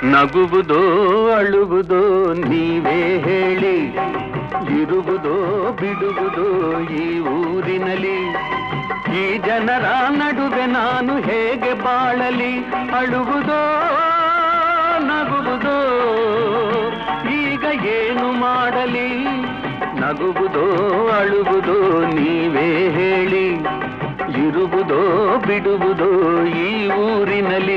ನಗುವುದೋ ಅಳುವುದೋ ನೀವೇ ಹೇಳಿ ಇರುವುದೋ ಬಿಡುವುದೋ ಈ ಊರಿನಲ್ಲಿ ಈ ಜನರ ನಡುವೆ ನಾನು ಹೇಗೆ ಬಾಳಲಿ ಅಳುವುದೋ ನಗುವುದೋ ಈಗ ಏನು ಮಾಡಲಿ ನಗುವುದೋ ಅಳುವುದೋ ನೀವೇ ಹೇಳಿ ಇರುವುದೋ ಬಿಡುವುದೋ ಈ ಊರಿನಲ್ಲಿ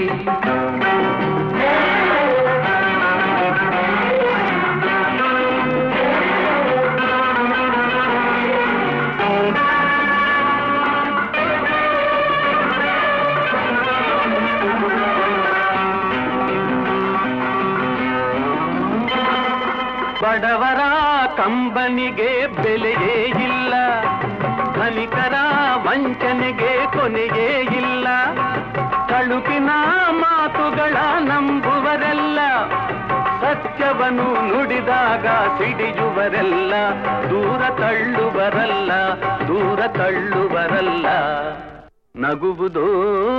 ಬಡವರ ಕಂಬನಿಗೆ ಬೆಲೆಯೇ ಇಲ್ಲ ಧನಿಕರ ವಂಚನೆಗೆ ಕೊನೆಯೇ ಇಲ್ಲ ತಳುಕಿನ ಮಾತುಗಳ ನಂಬುವರೆಲ್ಲ ಸತ್ಯವನ್ನು ನುಡಿದಾಗ ಸಿಡಿಯುವರೆಲ್ಲ ದೂರ ತಳ್ಳುವರಲ್ಲ ದೂರ ತಳ್ಳುವರಲ್ಲ ನಗುವುದೋ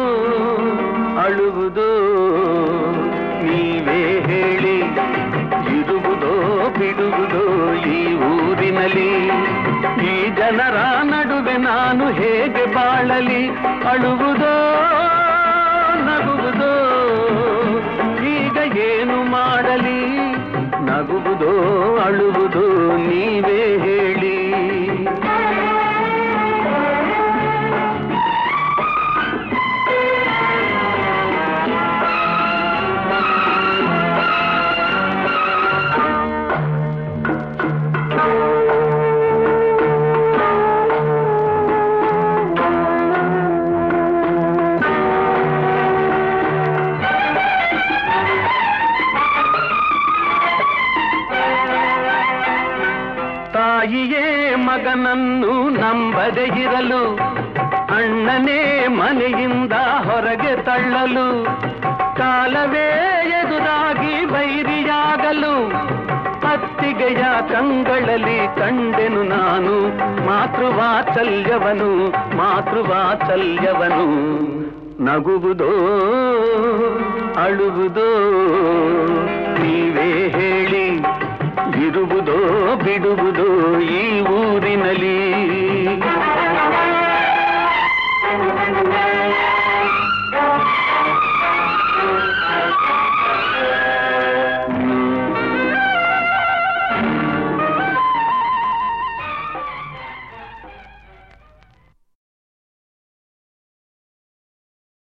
ಅಳುವುದೋ ನೀವೇ ಹೇಳಿ ಇರುವುದೋ ಬಿಡುವುದೋ ಈ ಊರಿನಲ್ಲಿ ಈ ಜನರ ನಡುವೆ ನಾನು ಹೇಗೆ ಬಾಳಲಿ ಅಳುವುದೋ ನಗುವುದೋ ಈಗ ಏನು ಮಾಡಲಿ ನಗುವುದೋ ಅಳುವುದೋ ನೀವೇ ಹೇಳಿ ತಾಯಿಯೇ ಮಗನನ್ನು ನಂಬದೆ ಇರಲು ಅಣ್ಣನೇ ಮನೆಯಿಂದ ಹೊರಗೆ ತಳ್ಳಲು ಕಾಲವೇ ಎದುರಾಗಿ ಬೈರಿಯಾಗಲು ಅತ್ತಿಗೆಯ ಕಂಗಳಲ್ಲಿ ಕಂಡೆನು ನಾನು ಮಾತೃವಾತ್ಸಲ್ಯವನು ಮಾತೃವಾತ್ಸಲ್ಯವನು ನಗುವುದೋ ಅಳುವುದೋ ನೀವೇ ಹೇಳಿ ಇರುವುದೋ ಬಿಡುವುದೋ ಈ ಊರಿನಲ್ಲಿ